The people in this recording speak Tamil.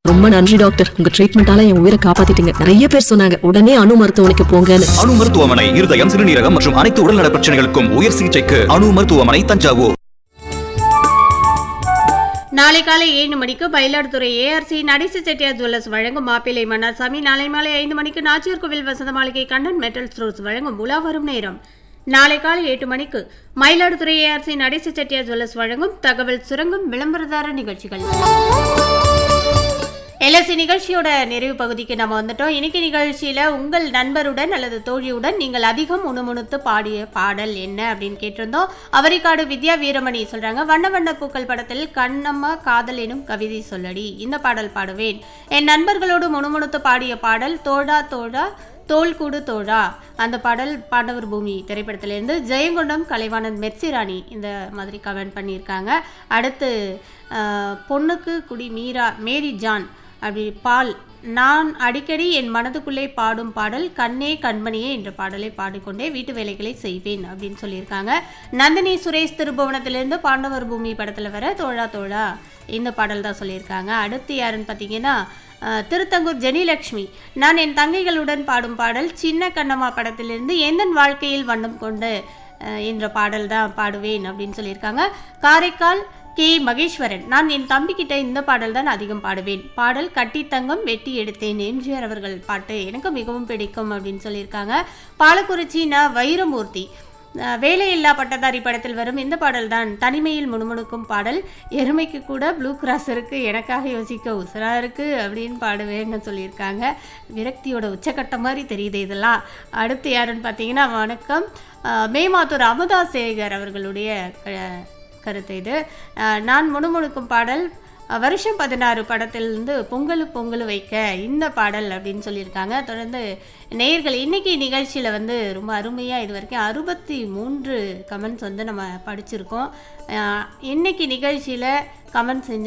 ரொம்ப நன்றி டாக்டர் உங்க ட்ரீட்மெண்டால என் உயிரை காப்பாத்திட்டீங்க நிறைய பேர் சொன்னாங்க உடனே அணு மருத்துவமனைக்கு போங்கன்னு அணு மருத்துவமனை இருதயம் சிறுநீரகம் மற்றும் அனைத்து உடல்நல பிரச்சனைகளுக்கும் உயர் சிகிச்சைக்கு அணு மருத்துவமனை தஞ்சாவூர் நாளை காலை ஏழு மணிக்கு மயிலாடுதுறை ஏஆர்சி நடேச செட்டியார் ஜுவல்லர்ஸ் வழங்கும் மாப்பிள்ளை மன்னார்சாமி நாளை மாலை ஐந்து மணிக்கு நாச்சியார் கோவில் வசந்த மாளிகை கண்ணன் மெட்டல் ஸ்டோர்ஸ் வழங்கும் உலா வரும் நேரம் நாளை காலை எட்டு மணிக்கு மயிலாடுதுறை ஏஆர்சி நடேச செட்டியார் ஜுவல்லர்ஸ் வழங்கும் தகவல் சுரங்கம் விளம்பரதார நிகழ்ச்சிகள் எல்எஸ்சி நிகழ்ச்சியோட நிறைவு பகுதிக்கு நம்ம வந்துட்டோம் இன்னைக்கு நிகழ்ச்சியில உங்கள் நண்பருடன் அல்லது தோழியுடன் நீங்கள் அதிகம் முணுமுணுத்து பாடிய பாடல் என்ன அப்படின்னு கேட்டிருந்தோம் அவரிக்காடு வித்யா வீரமணி சொல்றாங்க வண்ண வண்ண பூக்கள் படத்தில் கண்ணம்மா காதல் எனும் கவிதை சொல்லடி இந்த பாடல் பாடுவேன் என் நண்பர்களோடு முணுமுணுத்து பாடிய பாடல் தோழா தோழா தோல் கூடு தோழா அந்த பாடல் பாண்டவர் பூமி திரைப்படத்திலிருந்து ஜெயங்கொண்டம் கலைவாணன் மெர்சிராணி இந்த மாதிரி கமெண்ட் பண்ணியிருக்காங்க அடுத்து அஹ், பொண்ணுக்கு குடி மீரா மேரி ஜான் அப்படி பால் நான் அடிக்கடி என் மனதுக்குள்ளே பாடும் பாடல் கண்ணே கண்மணியே என்ற பாடலை பாடிக்கொண்டே வீட்டு வேலைகளை செய்வேன் அப்படின்னு சொல்லியிருக்காங்க நந்தினி சுரேஷ் திருபுவனத்திலிருந்து பாண்டவர் பூமி படத்தில் வர தோழா தோழா இந்த பாடல் தான் சொல்லியிருக்காங்க அடுத்து யாருன்னு பார்த்தீங்கன்னா அஹ், திருத்தங்கூர் ஜெனிலக்ஷ்மி நான் என் தங்கைகளுடன் பாடும் பாடல் சின்ன கண்ணம்மா படத்திலிருந்து எந்தன் வாழ்க்கையில் வண்ணம் கொண்டு அஹ், என்ற பாடல் தான் பாடுவேன் அப்படின்னு சொல்லியிருக்காங்க காரைக்கால் கே மகேஸ்வரன் நான் என் தம்பிக்கிட்ட இந்த பாடல் தான் அதிகம் பாடுவேன் பாடல் கட்டி தங்கம் வெட்டி எடுத்தேன் எம்ஜிஆர் அவர்கள் பாட்டு எனக்கு மிகவும் பிடிக்கும் அப்படின்னு சொல்லியிருக்காங்க பாலக்குறிச்சி ந வைரமூர்த்தி அஹ், வேலையில்லா பட்டதாரி படத்தில் வரும் இந்த பாடல் தான் தனிமையில் முணுமுணுக்கும் பாடல் எருமைக்கு கூட ப்ளூ கிராஸ் இருக்கு எனக்காக யோசிக்க உசரா இருக்கு அப்படின்னு பாடுவேன்னு சொல்லியிருக்காங்க விரக்தியோட உச்சக்கட்டம் மாதிரி தெரியுது இதெல்லாம் அடுத்து யாருன்னு பார்த்தீங்கன்னா வணக்கம் அஹ், மேமாத்தூர் அமுதா சேகர் அவர்களுடைய க- கருத்து இது அஹ், நான் முணுமுணுக்கும் பாடல் அஹ், வருஷம் பதினாறு படத்திலிருந்து பொங்கலு பொங்கலு வைக்க இந்த பாடல் அப்படின்னு சொல்லியிருக்காங்க தொடர்ந்து நேயர்கள் இன்னைக்கு நிகழ்ச்சியில் வந்து ரொம்ப அருமையாக இது வரைக்கும் அறுபத்தி மூன்று கமெண்ட்ஸ் வந்து நம்ம படிச்சிருக்கோம் அஹ், இன்னைக்கு நிகழ்ச்சியில் கமெண்ட் செஞ்ச